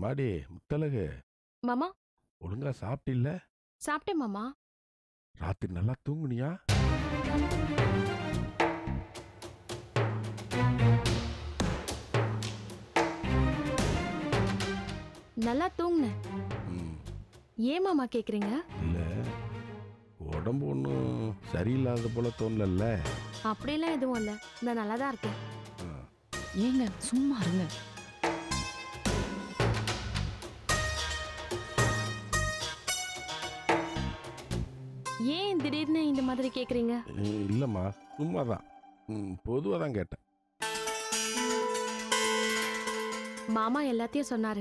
வாடி முத்தழகு மாமா ஒழுங்கா சாப்பிட்டில்ல சாப்பிட்டேன் மாமா ராத்திரி நல்லா தூங்குனியா நல்லா தூங்குனேன் ம், ஏன் மாமா கேக்குறீங்க இல்ல உடம்பு ஒன்றும் சரியில்லாத போல தோணலல்ல அப்படியெல்லாம் எதுவும் இல்ல நான் நல்லா தான் இருக்கேன் ஆ, ஏங்க சும்மா இருங்க ஏன் திடீர்னு இந்த மாதிரி கேக்குறீங்க ம், இல்லம்மா சும்மாதான் பொதுவாக தான் கேட்டேன் மாமா எல்லாத்தையும் சொன்னாரு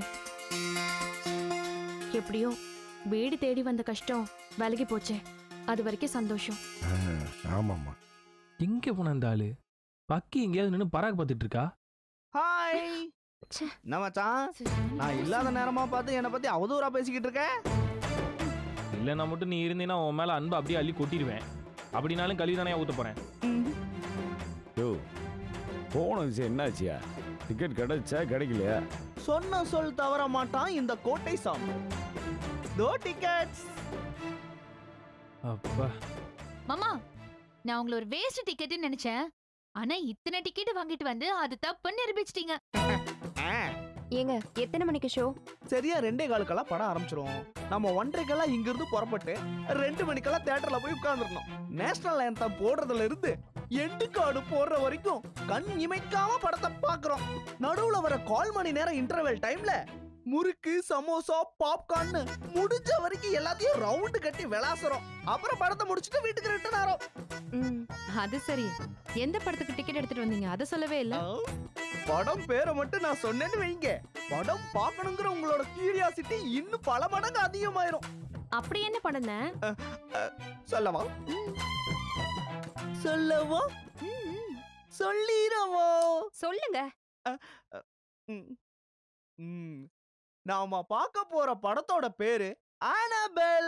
எப்படியோ வீடு தேடி வந்த கஷ்டம் விலகி போச்சே அது வரைக்கும் சந்தோஷம் ஆ, ஆமாம்மா எங்க போன அந்த ஆளு பக்கி எங்கேயாவது நின்று பராக் பார்த்துட்டு இருக்கா ஹாய் ச்சே. என்ன மச்சான் நான் இல்லாத நேரமா பார்த்து என்னை பத்தி அவதூறா பேசிக்கிட்டு இருக்க இல்லைன்னா மட்டும் நீ இருந்தீன்னா உன் மேல அன்பு அப்படியே அள்ளி கொட்டிடுவேன் அப்படின்னாலும் கழுவி தானே ஊத்த போறேன் யோ போன விஷயம் என்னாச்சியா டிக்கெட் கிடைச்சா கிடைக்கலையா சொன்ன சொல் தவற மாட்டான் இந்த கோட்டை சாமி தோ டிக்கெட்ஸ் அப்பா மாமா நான் உங்களை ஒரு வேஸ்ட் டிக்கெட்னு நினைச்சேன் ஆனா இத்தனை டிக்கெட் வாங்கிட்டு வந்து அது தப்புன்னு நிரூபிச்சிட்டீங்க ஏங்க எத்தனை மணிக்கு ஷோ சரியா ரெண்டே காலுக்கெல்லாம் படம் ஆரம்பிச்சிரும் நம்ம ஒன்றரைக்கெல்லாம் இங்க இருந்து புறப்பட்டு ரெண்டு மணிக்கெல்லாம் தியேட்டர்ல போய் உட்கார்ந்துடணும் நேஷனல் anthem போடுறதுல இருந்து எண்டு கார்டு போடுற வரைக்கும் கண் இமைக்காம படத்தை பாக்குறோம் நடுவுல வர கால் மணி நேரம் இன்டர்வெல் டைம்ல முறுக்கு சமோசா பாப்கார்ன் முடிஞ்ச வரைக்கும் எல்லாத்தையும் ரவுண்டு கட்டி விளாசுறோம் அப்புறம் படத்தை முடிச்சுட்டு வீட்டுக்கு ரிட்டர்ன் ஆறோம் அது சரி எந்த படத்துக்கு டிக்கெட் எடுத்துட்டு வந்தீங்க அதை சொல்லவே இல்ல ஆ, படம் பேரை மட்டும் நான் சொன்னேன்னு வைங்க படம் பார்க்கணுங்கிற உங்களோட கியூரியாசிட்டி இன்னும் பல மடங்கு அதிகமாயிரும் அப்படி என்ன பண்ணன சொல்லவா சொல்லவா சொல்லிடவா சொல்லுங்க ம். ம். நாம பார்க்க போற படத்தோட பேரு ஆனபெல்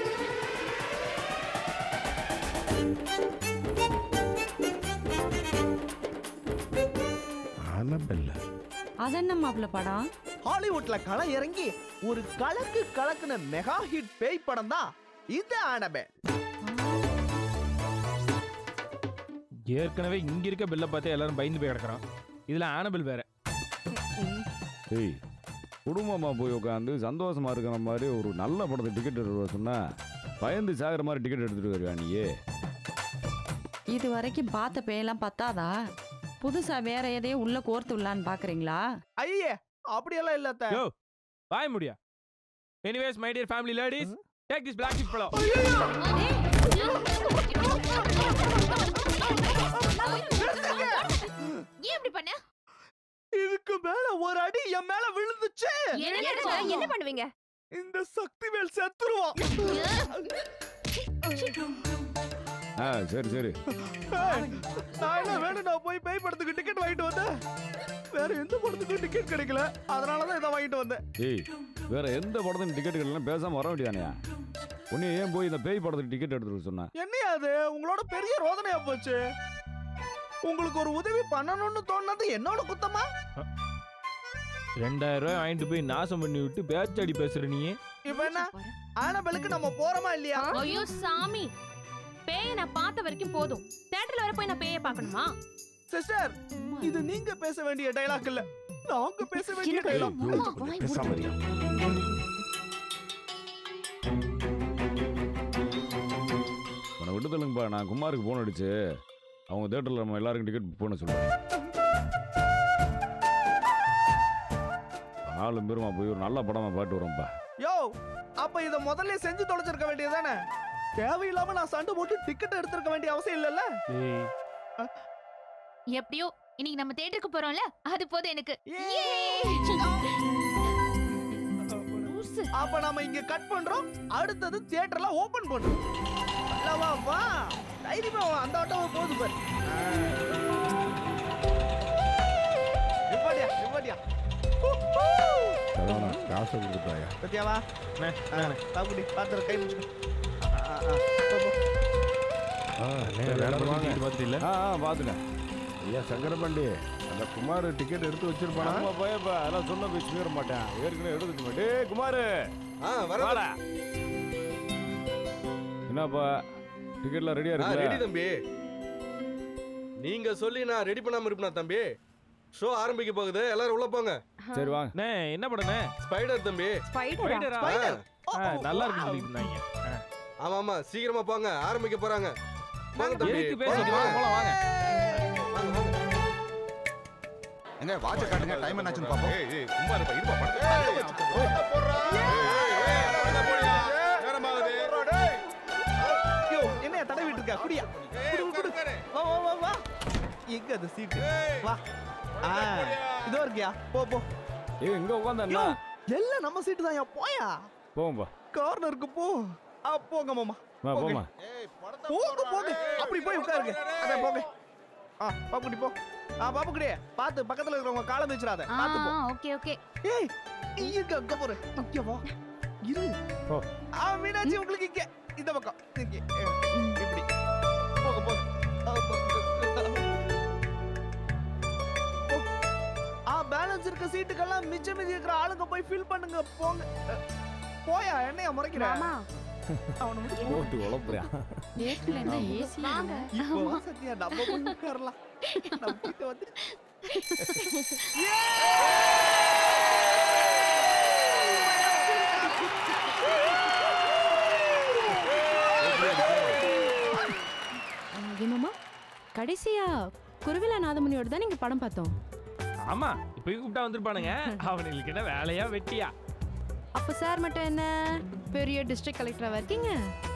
ஆனபெல்ல அதென்ன மாப்பிள்ள படம் ஹாலிவுட்ல களை இறங்கி ஒரு கலக்கு கலக்குன மெகா ஹிட் பேய் படம் தான் இது ஆனபெல் ஏற்கனவே இங்க இருக்க பெல்ல பார்த்தே எல்லாரும் பயந்து போய் கிடக்குறான் இதுல ஆனபிள் வேற ஏய் குடும்பமா போய் உட்காந்து சந்தோஷமா இருக்கிற மாதிரி ஒரு நல்ல படத்துக்கு டிக்கெட் எடுத்து வர சொன்னா பயந்து சாகிற மாதிரி டிக்கெட் எடுத்துட்டு வருவியா நீயே இது வரைக்கும் பார்த்த பேயெல்லாம் பத்தாதா புதுசா வேற எதையும் உள்ள கோர்த்து விடலான்னு பாக்குறீங்களா ஐயே அப்படியெல்லாம் இல்ல அத்தை. யோ பாய முடியா anyways my dear family ladies take this black ship பழம் ஏன் இப்படி பண்ண இதுக்கு மேல ஒரு அடி என் மேல விழுந்துச்சு என்ன என்ன பண்ணுவீங்க இந்த சக்திவேல் செத்துருவான் ஆ சரி சரி ஏய், நான் என்ன வேணும் நான் போய் பேய் படத்துக்கு டிக்கெட் வாங்கிட்டு வந்தேன் வேற எந்த படத்துக்கும் டிக்கெட் கிடைக்கல அதனாலதான் இதை வாங்கிட்டு வந்தேன் ஏய் வேற எந்த படத்துக்கு டிக்கெட் கிடைக்கலாம் பேசாம வர வேண்டியதானயா உன்னை ஏன் போய் இந்த பேய் படத்துக்கு டிக்கெட் எடுத்துட்டு வர சொன்ன என்னையா அது உங்களோட பெரிய ரோதனையா போச்சு உங்களுக்கு ஒரு உதவி பண்ணணும்னு தோணுனது என்னோட குத்தமா ரெண்டாயிரம் ரூபாய் வாங்கிட்டு போய் நாசம் பண்ணி விட்டு பேச்சாடி பேசுற நீ இப்ப என்ன ஆனபெலுக்கு நம்ம போறோமா இல்லையா ஐயோ சாமி பேய நான் பார்த்த வரைக்கும் போதும் தியேட்டர்ல வர போய் நான் பேய பார்க்கணுமா சிஸ்டர் இது நீங்க பேச வேண்டிய டைலாக் இல்ல நாங்க பேச வேண்டிய எனக்கு டைலாக் ஐயோ, கொஞ்சம் பேசாம இருயா. உன்னை விட்டு தள்ளுங்கப்பா நான் குமாருக்கு போன் அடிச்சு அவங்க தேட்டரில் நம்ம எல்லாருக்கும் டிக்கெட் புக் பண்ண சொல்லுவேன் நாலு பேருமா போய் ஒரு நல்ல படமா பாட்டு வரோம்ப்பா யோ அப்ப இத முதல்ல செஞ்சு தொலைச்சிருக்க வேண்டியதானே தேவையில்லாம நான் சண்டை போட்டு டிக்கெட் எடுத்திருக்க வேண்டிய அவசியம் இல்லல்ல ஏய் எப்படியோ இன்னைக்கு நம்ம தேட்டருக்கு போறோம்ல அது போதும் எனக்கு லூசு. அப்ப நாம இங்க கட் பண்றோம் அடுத்தது தியேட்டர்ல ஓபன் பண்றோம் அல்லவா வா தைரியமா வா அந்த ஆட்டோவை போகுது பாரு நிப்பாட்டியா நிப்பாட்டியா சரவணா, காசை கொடுத்துட்டாயா சத்யாவா அண்ணே, அண்ணே. தாக்குடி பாத்துற கை வச்சுக்கோ ஆ, ஆ, ஆ. போ, போ. ஆ, வேற எல்லாரும் படம் வாங்க. பார்த்துட்டு இல்ல ஆ ஆ பார்த்துட்டேன் ஐயா சங்கரபாண்டி இந்த குமார் டிக்கெட் எடுத்து வச்சிருப்பானா நம்ம பையப்பா அதெல்லாம் சொன்ன பேச்சு மீற மாட்டேன் ஏற்கனவே எடுத்துட்டு மாட்டேன் டேய் குமாரு ஆ வர வாடா என்னப்பா டிக்கெட்லாம் ரெடியா ரெடி இருக்கு தம்பி நீங்க சொல்லி நான் ரெடி பண்ணாம இருப்பேனா தம்பி ஷோ ஆரம்பிக்க போகுது எல்லாரும் உள்ள போங்க சரி வாங்க அண்ணே என்ன படண்ணே ஸ்பைடர் தம்பி ஸ்பைடரா Spider. ஆ, ஆ, நல்லா இருக்குன்னு சொல்லிட்டு இருந்தாங்க ஆ. ஆமா ஆமா சீக்கிரமா போங்க ஆரம்பிக்க போறாங்க வாங்க தம்பி எதுக்கு போங்க, பேசிட்டு வாங்க. போலாம் வாங்க வாங்க வாங்க எங்க வாட்ச காட்டுங்க டைம் என்னாச்சுன்னு பாப்போம் ஏய் ஏய் சும்மா இருப்பா இருப்பா படத்தை யோ என்னைய தடவிட்டு இருக்க குடியா குடு, குடு. வா வா வா வா எங்க அந்த சீட்டு வா ஆ இதோ இருக்கியா போ போ ஏய் எங்க உட்காந்தா யோ எல்லாம் நம்ம சீட்டு தான் போயா போங்கப்பா கார்னருக்கு போ ஆ போங்க மாமா வா போங்க. போமா போங்க போங்க அப்படி போய் உட்காருங்க அதான் போங்க ஆ பாப்புக்குடி போ ஆ பாப்புக்குடி பாத்து பக்கத்துல இருக்கிறவங்க காலம் வச்சிடாத பாத்து போ ஓகே ஓகே ஏய் இங்க அங்க போற இங்க வா இரு போ. ஆ மீனாட்சி உங்களுக்கு இங்க இந்த பக்கம் இங்க ஏ, இப்படி போங்க போங்க ஆ, போ. போ. ஆ பேலன்ஸ் இருக்க சீட்டுக்கெல்லாம் மிச்சம் மீதி இருக்கிற ஆளுங்க போய் ஃபில் பண்ணுங்க போங்க அ, போயா என்னையா முறைக்கிற அவனை விட்டு போ. போட்டு உழப்புறேன் தேட்டர்ல என்ன ஏசி இப்போ வா சத்யா நம்ம போய் உட்காரலாம் நம்ம கிட்ட வந்து ஏமாமா கடைசியா குருவிலா நாதமுனியோட தான் நீங்க படம் பார்த்தோம் ஆமா இப்பயும் கூப்பிட்டா வந்திருப்பானுங்க அவனுங்களுக்கு என்ன வேலையா வெட்டியா அப்ப சார் மட்டும் என்ன பெரிய டிஸ்ட்ரிக்ட் கலெக்டரா இருக்கீங்க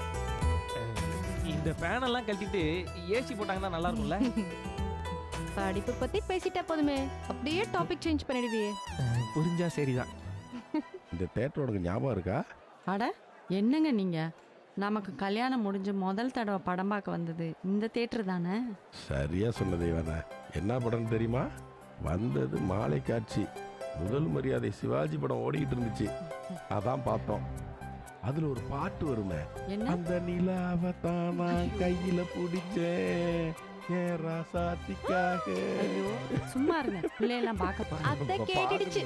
இந்த ஃபேன் எல்லாம் கழட்டிட்டு ஏசி போட்டாங்கன்னா நல்லா இருக்கும்ல படிப்பு பத்தி பேசிட்டா போதுமே அப்படியே டாபிக் சேஞ்ச் பண்ணிடுவியே புரிஞ்சா சரிதான் இந்த தேட்டரோட ஞாபகம் இருக்கா அட என்னங்க நீங்க நமக்கு கல்யாணம் முடிஞ்சு முதல் தடவை படம் பார்க்க வந்தது இந்த தேட்டர் தானே சரியா சொன்னது இவன என்ன படம்னு தெரியுமா வந்தது மாலை காட்சி முதல் மரியாதை சிவாஜி படம் ஓடிக்கிட்டு இருந்துச்சு அதான் பார்த்தோம் அதுல ஒரு பாட்டு வருமே என்ன அந்த நிலாவை தான் நான் கையில பிடிச்சேன் ஏன் ராசாத்திக்காக ஐயோ சும்மா இருங்க பிள்ளையெல்லாம் பார்க்க போறேன் அத்தை கேட்டுடுச்சு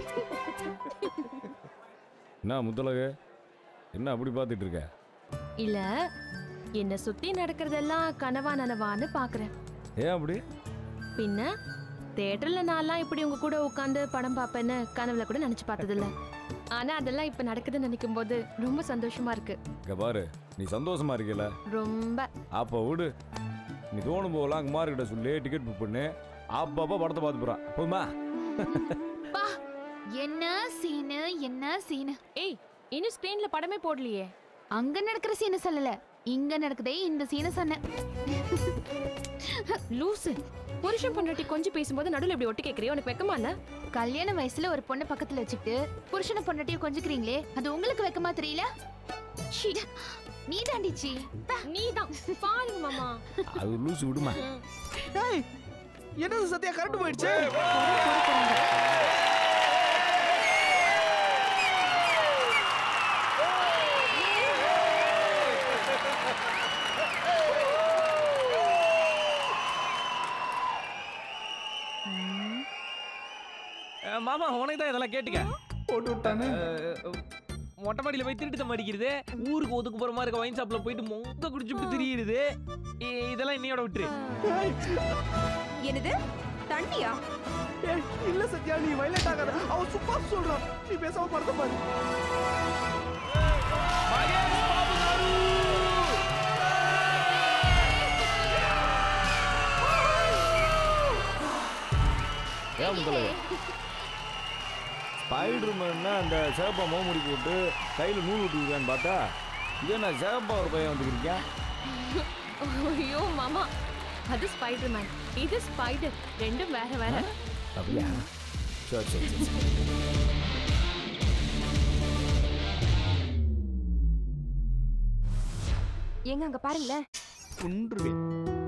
என்ன முத்தலகு என்ன அப்படி பார்த்துட்டு இருக்க இல்ல என்ன சுத்தி நடக்கிறதெல்லாம் கனவா நனவான்னு பாக்குறேன் ஏன் அப்படி பின்ன தேட்டர்ல நான்லாம் இப்படி உங்க கூட உட்காந்து படம் பார்ப்பேன்னு கனவுல கூட நினைச்சு பார்த்ததில்ல ஆனா அதெல்லாம் இப்ப நடக்குதுன்னு நினைக்கும் போது ரொம்ப சந்தோஷமா இருக்கு இங்க பாரு நீ சந்தோஷமா இருக்கல ரொம்ப அப்போ விடு நீ தோணும் போகலாம் குமார் கிட்ட சொல்லி டிக்கெட் புக் பண்ணு அப்பப்போ படத்தை பார்த்து போறான் போதுமா பா என்ன சீனு என்ன சீனு ஏய் இன்னும் ஸ்கிரீன்ல படமே போடலையே அங்க நடக்கிற சீனை சொல்லல இங்க நடக்குதே இந்த சீனை சொன்னேன் லூசு புருஷன் பொண்டாட்டி கொஞ்சம் பேசும்போது நடுவுல இப்படி ஒட்டு கேக்குறியோ உனக்கு வெக்கமா இல்ல கல்யாண வயசுல ஒரு பொண்ணை பக்கத்துல வச்சுக்கிட்டு புருஷனை பொண்டாட்டியும் கொஞ்சிக்கிறீங்களே அது உங்களுக்கு வெக்கமா தெரியல ச்சீ, நீ தாண்டிச்சி நீதான் பாருங்க மாமா அது லூசு விடுமா ஏய் என்னது சத்யா கரண்ட் போயிடுச்சு அஹ் மாமா உனக்கு தான் இதெல்லாம் கேட்டுக்க போட்டு விட்டானே அஹ், மொட்டை மாடியில போய் திருட்டு தம் அடிக்கிறது ஊருக்கு ஒதுக்கு போற மாதிரி இருக்க வைன் ஷாப்ல போயிட்டு மொங்க குடிச்சுட்டு திரியுது இ- இதெல்லாம் இன்னையோட விட்டுரு என்னது தண்ணியா ஏய், இல்ல சத்யா நீ வைலட் ஆகாத அவன் சும்மா சொல்றான் நீ பேசாம படத்தை பாரு ஏன் முத்தலகு ஸ்பைடர் மேன்னா அந்த சிவப்பா மோமுடி போட்டு கையில் நூல் விட்டுருக்கான்னு பார்த்தா இது என்ன சிவப்பா ஒரு பையன் வந்துருக்கீங்க ஐயோ மாமா அது ஸ்பைடர் மேன் இது ஸ்பைடர் ரெண்டும் வேற வேற அப்படியா சரி சரி சரி, சரி எங்க அங்க பாருங்களேன் குன்றுவேன்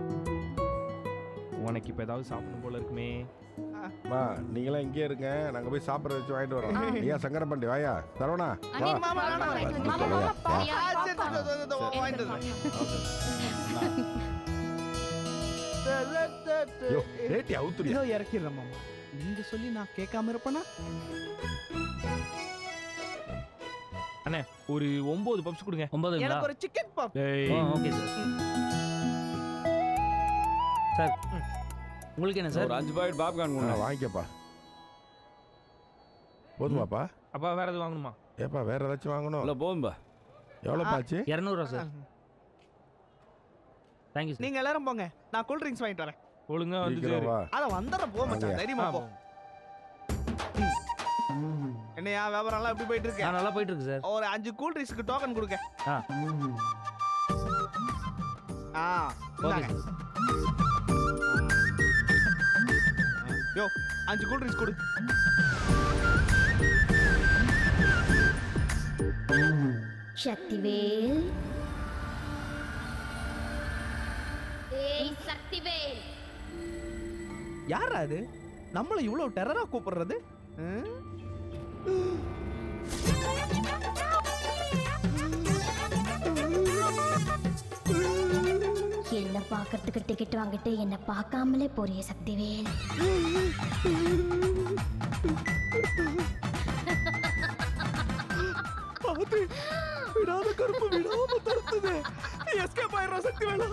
உனக்கு இப்ப ஏதாவது சாப்பிடணும் போல இருக்குமே மா நீங்களாம் இங்கே இருங்க நாங்க போய் சாப்பிட்ற வச்சு வாங்கிட்டு வரோம் ஐயா சங்கரபாண்டி வாயா சரவணா வா மாமா, மாமா, வாங்கிட்டு மாமா, வந்து. மாமா, பாரியா, ஆ, சரி, பாப்பா. இதோ, இதோ, இதோ, வாங்கிட்டு வரேன். யோ ரேட்டி அவுத்துறியா இதோ இறக்கிடுறேன் மாமா நீங்க சொல்லி நான் கேட்காம இருப்பேனா அண்ணே ஒரு ஒன்பது பப்ஸ் கொடுங்க ஒன்பதுங்களா எனக்கு ஒரு chicken pop okay sir sir உங்களுக்கு என்ன ஒரு அஞ்சு பாக்கெட் பாப்கார்ன் நான் கொண்டு வாங்கிக்கப்பா போதுமாப்பா அப்பா வேற எதுவும் வாங்கணுமா ஏப்பா வேற ஏதாச்சும் வாங்கணும் இல்லை போதும்பா எவ்வளோ ஆச்சு இரநூறுவா சார் தேங்க்யூ சார் நீங்க எல்லாரும் போங்க நான் கூல் ட்ரிங்க்ஸ் வாங்கிட்டு வரேன் ஒழுங்கா வந்து சீக்கிரம் சேரு வா அத வந்துடுறேன் போ மச்சான் வாங்க. தைரியமா ஆ, போ என்னையா வியாபாரம் எல்லாம் எப்படி போயிட்டு இருக்கு ஆ, நல்லா போயிட்டு இருக்கு சார் ஒரு அஞ்சு கூல் ட்ரிங்க்ஸ்க்கு டோக்கன் கொடுங்க ஆ ஆ ஓகே இந்தாங்க. சார் யோ அஞ்சு கூல் ட்ரிங்க்ஸ் கொடு சக்திவேல் ஏய் சக்திவேல் யாரா அது நம்மள இவ்வளவு டெரரா கூப்பிடுறது ம்? என்ன பார்க்கறதுக்கு டிக்கெட் வாங்கிட்டு என்ன பார்க்காமலே போறிய சக்திவேல் பாத்து விடாத கருப்பு விடாம துரத்துது எஸ்கேப் ஆயிடுறா சக்தி வேணா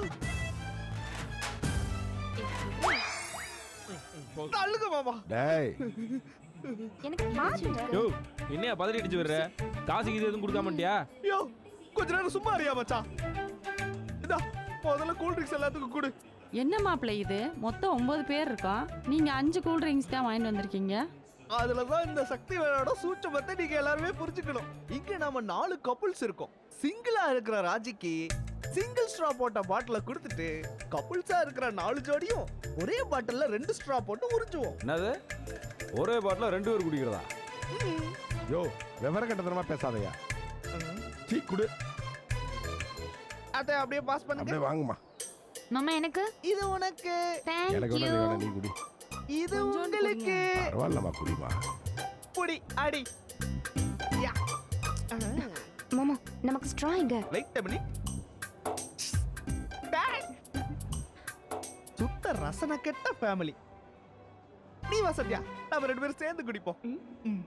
தள்ளுங்க மாமா டேய் எனக்கு பாத்துங்க யோ என்னையா பதறி அடிச்சு வர்ற காசு இது எதுவும் கொடுக்காமட்டியா யோ கொஞ்ச நேரம் சும்மா அறியா மச்சான் இதா முதல்ல கூல் ட்ரிங்க்ஸ் எல்லாத்துக்கும் கொடு என்ன மாப்பிள்ளை இது மொத்தம் ஒன்பது பேர் இருக்கோம் நீங்க அஞ்சு கூல் ட்ரிங்க்ஸ் தான் வாங்கிட்டு வந்திருக்கீங்க அதுலதான் இந்த சக்தி வேலோட சூட்சமத்தை நீங்க எல்லாருமே புரிஞ்சுக்கணும் இங்க நாம நாலு கப்புள்ஸ் இருக்கோம் சிங்கிளா இருக்கிற ராஜிக்கு சிங்கிள் ஸ்ட்ரா போட்ட பாட்டில கொடுத்துட்டு கப்புள்ஸா இருக்கிற நாலு ஜோடியும் ஒரே பாட்டில்ல ரெண்டு ஸ்ட்ரா போட்டு உறிஞ்சுவோம் என்னது ஒரே பாட்டில் ரெண்டு பேர் குடிக்கிறதா யோ விவர கட்டத்தனமா பேசாதயா சீ குடு அதை அப்படியே பாஸ் பண்ணுங்க அப்படியே வாங்குமா மாமா எனக்கு இது உனக்கு எனக்கு தேங்க் வேணா யூ நீ வேணா நீ குடி இது உங்களுக்கு பரவாயில்லம்மா குடிமா புடி அடி யா மாமா நமக்கு ஸ்ட்ரா எங்க வெயிட் பண்ணி சுத்த ரசனை கெட்ட ஃபேமிலி நீ வசதியா நம்ம ரெண்டு பேரும் சேர்ந்து குடிப்போம் ம்.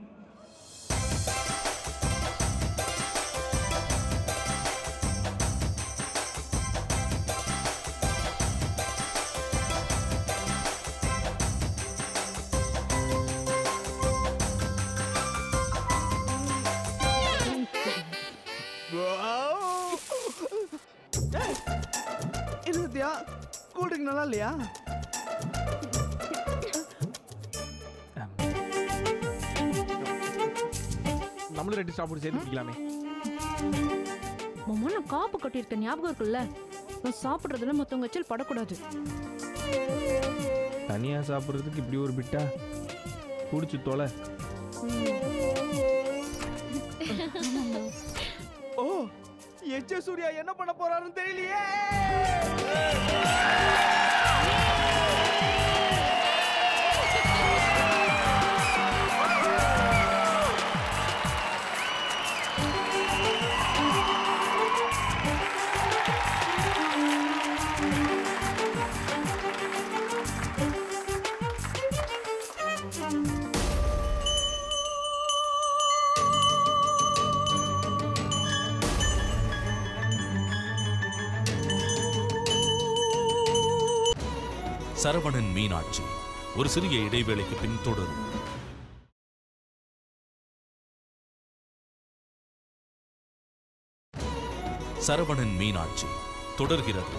Wow. ஏய், இது சத்யா கூல் ட்ரிங்க் நல்லா இல்லையா நம்மளும் ரெண்டு சாப்பிட்டு சேர்த்து குடிக்கலாமே மாமா நான் காப்பு கட்டியிருக்கேன் ஞாபகம் இருக்குல்ல நான் சாப்பிட்றதுல மொத்தவங்க வச்சல் படக்கூடாது தனியா சாப்பிட்றதுக்கு இப்படி ஒரு பிட்டா குடிச்சு தொலை ஓ எச்ச சூர்யா என்ன பண்ண போறாருன்னு தெரியலையே சரவணன் மீனாட்சி ஒரு சிறிய இடைவேளைக்கு பின் தொடரும் சரவணன் மீனாட்சி தொடர்கிறது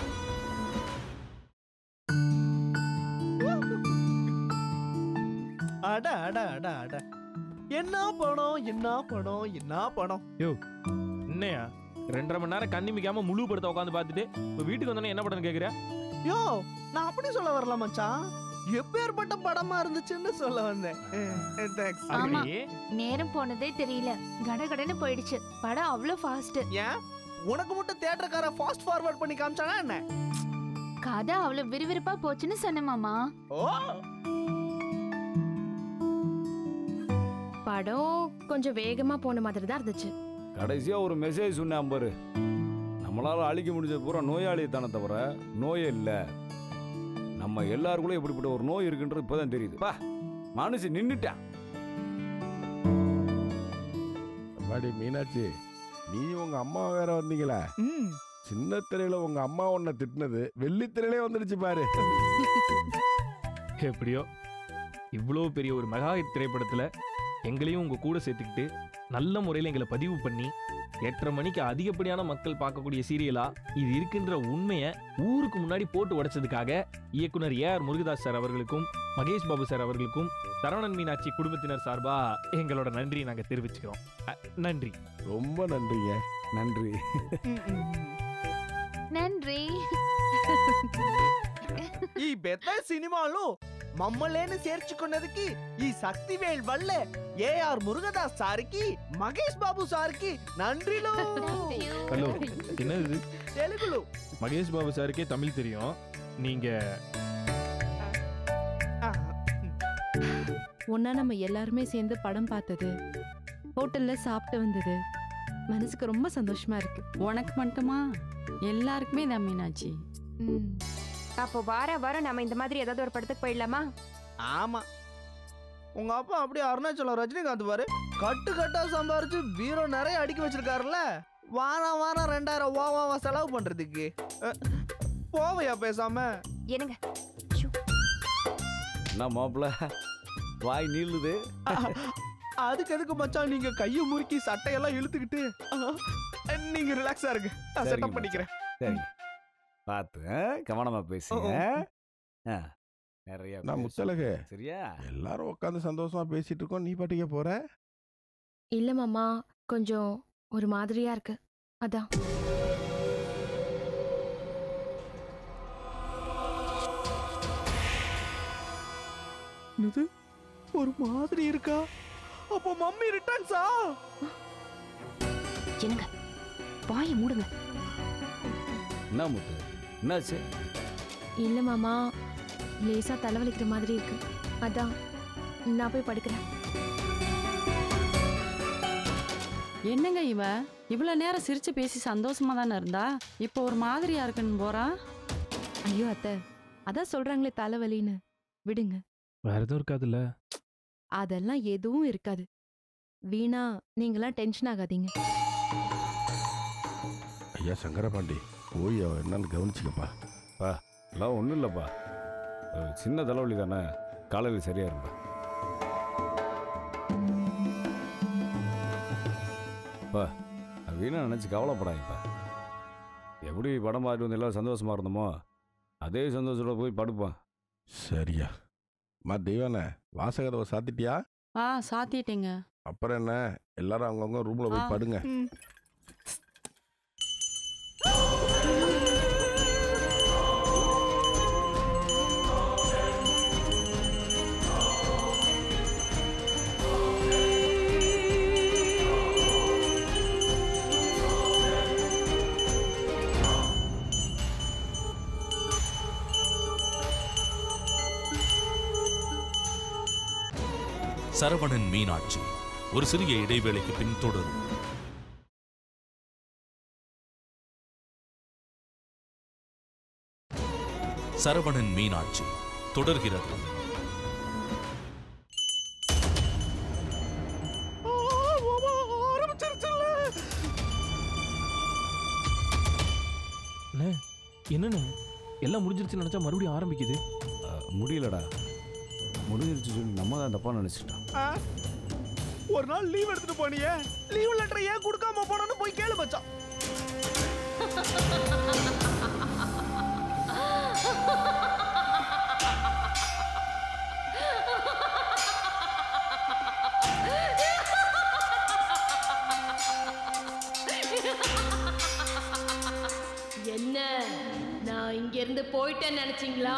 அட அட அட அட என்ன பணம் என்ன பணம் என்ன பணம் என்னையா ரெண்டரை மணி நேரம் கண்ணிமிக்காம முழு படத்தை உட்காந்து பார்த்துட்டு இப்போ வீட்டுக்கு வந்தோடனே என்ன படம்னு கேட்குற யோ நான் அப்படி சொல்ல வரல மச்சான் எப்பேற்பட்ட படமா இருந்துச்சுன்னு சொல்ல வந்தேன் தேங்க்ஸ் ஆமா நேரம் போனதே தெரியல கடகடன்னு போயிடுச்சு படம் அவ்வளோ ஃபாஸ்ட் ஏன் உனக்கு மட்டும் தியேட்டர்கார ஃபாஸ்ட் ஃபார்வர்ட் பண்ணி காமிச்சானா என்ன கதை அவ்வளோ விறுவிறுப்பா போச்சுன்னு சொன்ன மாமா ஓ படம் கொஞ்சம் வேகமா போன மாதிரி தான் இருந்துச்சு கடைசியா ஒரு மெசேஜ் சொன்னேன் பாரு நம்மளால அழிக்க முடிஞ்சது பூரா நோயாளித்தனம் தவிர நோயே இல்லை நம்ம எல்லாருக்குள்ளே இப்படிப்பட்ட ஒரு நோய் இருக்குன்றது இப்பதான் தெரியுது பா மனுஷன் நின்னுட்டான் வாடி மீனாட்சி நீ உங்க அம்மா வேற வந்தீங்களா ம் சின்ன திரையில உங்க அம்மா உன்னை திட்டினது வெள்ளித்திரையிலே வந்துடுச்சு பாரு எப்படியோ இவ்வளோ பெரிய ஒரு மெகா ஹிட் திரைப்படத்தில் எங்களையும் உங்கள் கூட சேர்த்துக்கிட்டு நல்ல முறையில் எங்களை பதிவு பண்ணி எட்டரை மணிக்கு அதிகப்படியான மக்கள் பார்க்கக்கூடிய சீரியலா இது இருக்குன்ற உண்மையை ஊருக்கு முன்னாடி போட்டு உடைச்சதுக்காக இயக்குனர் ஏ ஆர் முருகதாஸ் சார் அவர்களுக்கும் மகேஷ் பாபு சார் அவர்களுக்கும் சரவணன் மீனாட்சி குடும்பத்தினர் சார்பா எங்களோட நன்றியை நாங்கள் தெரிவிச்சுக்கிறோம் அ, நன்றி ரொம்ப நன்றிங்க நன்றி ம், ம், ம். நன்றி ఈ పెద్ద సినిమాలో మమ్మల్ని చేర్చుకున్నదికి ఈ శక్తివేల్ వల్లే ఏఆర్ మురుగదాస్ సార్కి మహేష్ బాబు సార్కి నండ్రిలో ஹலோ என்னது இது? తెలుగులో மகேஷ் பாபு சாருக்கே தமிழ் தெரியும் நீங்க ஒன்னா நம்ம எல்லாருமே சேர்ந்து படம் பார்த்தது ஹோட்டல்ல சாப்பிட்டு வந்தது மனசுக்கு ரொம்ப சந்தோஷமா இருக்கு உனக்கு மட்டுமா எல்லாருக்குமே தான் மீனாட்சி ம். அப்போ வார வாரம் நம்ம இந்த மாதிரி ஏதாவது ஒரு படத்துக்கு போயிடலாமா ஆமா உங்க அப்பா அப்படியே அருணாச்சலம் ரஜினிகாந்த் பாரு கட்டு கட்டா சம்பாரிச்சு பீரோ நிறைய அடுக்கி வச்சிருக்காருல்ல வாரம் வாரம் ரெண்டாயிரம் ஓவாவா செலவு பண்றதுக்கு அஹ், போவையா பேசாம என்னங்க என்ன மாப்பிள்ள வாய் நீளுது அதுக்கு எதுக்கு மச்சான் நீங்க கையை முறுக்கி சட்டையெல்லாம் இழுத்துக்கிட்டு அஹ், நீங்க ரிலாக்ஸா இருங்க நான் சரிங்க செட்டப் பண்ணிக்கிறேன் சரி பார்த்து ஆ? கவனமா பேசுங்க ஆ, நிறைய நான் பேசு. முத்தலகு சரியா எல்லாரும் உட்காந்து சந்தோஷமா பேசிட்டு இருக்கோம் நீ பாட்டுக்கே போற இல்ல மாமா கொஞ்சம் ஒரு மாதிரியா இருக்கு அதான் இது ஒரு மாதிரி இருக்கா அப்போ மம்மி ரிட்டர்ன்ஸா என்னங்க வாயை மூடுங்க என்ன முத்து என்னாச்சு இல்ல மாமா லேசா தலைவலிக்கிற மாதிரி இருக்கு அதான் நான் போய் படுக்கிறேன் என்னங்க இவ இவ்வளவு நேரம் சிரிச்சு பேசி சந்தோஷமா தானே இருந்தா இப்போ ஒரு மாதிரியா இருக்குன்னு போறா ஐயோ அத்தை அதான் சொல்றாங்களே தலைவலின்னு விடுங்க வேற எதுவும் இருக்காதுல்ல அதெல்லாம் எதுவும் இருக்காது வீணா நீங்களாம் டென்ஷன் ஆகாதீங்க ஐயா சங்கரபாண்டி போய் அவ என்னன்னு கவனிச்சுக்கப்பா எல்லாம் ஒன்றும் இல்லைப்பா அஹ், சின்ன தலைவலி தானே காலையில் சரியா இருப்பா அப்பா அது வீணா நினச்சி கவலைப்படாதீப்பா எப்படி படம் பார்த்துட்டு வந்து எல்லாம் சந்தோஷமா இருந்தோமோ அதே சந்தோஷத்தோட போய் படுப்பான் சரியா மா தெய்வானே வாசகதவை சாத்திட்டியா ஆ சாத்திட்டேங்க அப்புறம் என்ன எல்லாரும் அவங்கவுங்க ரூம்ல போய் ஆ. படுங்க சரவணன் மீனாட்சி ஒரு சிறிய இடைவேளைக்கு பின் தொடரும் சரவணன் மீனாட்சி தொடர்கிறது அண்ணே என்னண்ணே எல்லாம் முடிஞ்சிருச்சுன்னு நினச்சா மறுபடியும் ஆரம்பிக்குது அஹ், முடியலடா முடிஞ்சிருச்சு சொல்லி நம்ம தான் தப்பாக நினச்சிட்டோம் ஆ? ஒரு நாள் லீவ் எடுத்துட்டு போனியே லீவ் லெட்டர் ஏன் கொடுக்காம போனோன்னு போய் கேளு மச்சான் என்ன நான் இங்க இருந்து போயிட்டேன்னு நினைச்சீங்களா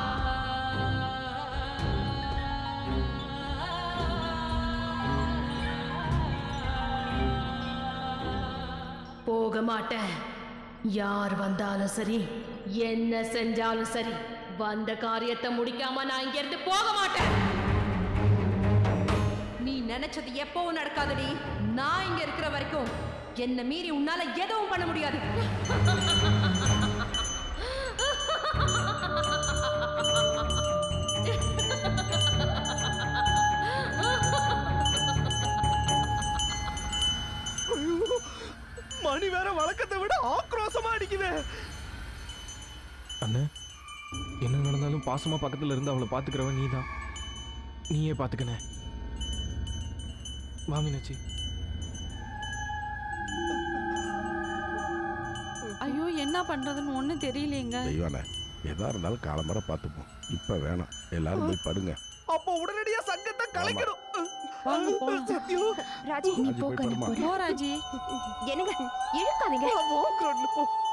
போக மாட்டேன் யார் வந்தாலும் சரி என்ன செஞ்சாலும் சரி வந்த காரியத்தை முடிக்காம நான் இங்க இருந்து போக மாட்டேன் நீ நினைச்சது எப்பவும் நடக்காதடி நான் இங்க இருக்கிற வரைக்கும் என்ன மீறி உன்னால எதுவும் பண்ண முடியாது அண்ணே என்ன நடந்தாலும் பாசமா பக்கத்துல இருந்து அவளை பாத்துக்கிறவன் நீதான் நீயே பாத்துக்கணே வா மீனாட்சி ஐயோ என்ன பண்றதுன்னு ஒண்ணும் தெரியலையேங்க தெய்வான எதா இருந்தாலும் காலம்பர பார்த்துப்போம் இப்ப வேணாம் எல்லாரும் போய் படுங்க அப்போ உடனடியா சங்கத்தை கலைக்கணும் வாங்க போலாம் சத்யு ராஜி ராஜி, போய் படுமா போ ராஜி என்னங்க இழுக்காதீங்க போ